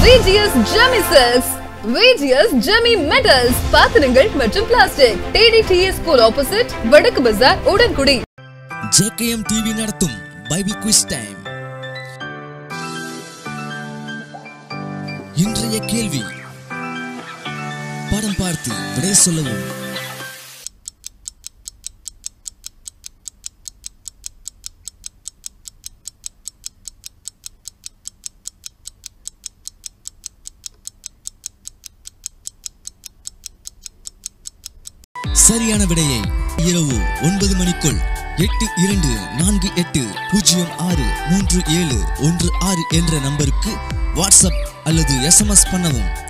VGS Jemi silks VGS Jemi metals பாத்திரங்கள் மற்றும் plastic TTDS school opposite வடக்கு பஜார் உடன்குடி ஜேகேஎம் டிவி நடத்தும் பைபிள் குவிஸ் டைம் இன்றைய கேள்வி படம் பார்த்து விடை சொல்லவும் சரியான விடையை இரவு ஒன்பது மணிக்குள் எட்டு இரண்டு நான்கு எட்டு பூஜ்ஜியம் ஆறு மூன்று ஏழு ஒன்று ஆறு என்ற நம்பருக்கு வாட்ஸ்அப் அல்லது எஸ்எம்எஸ் பண்ணவும்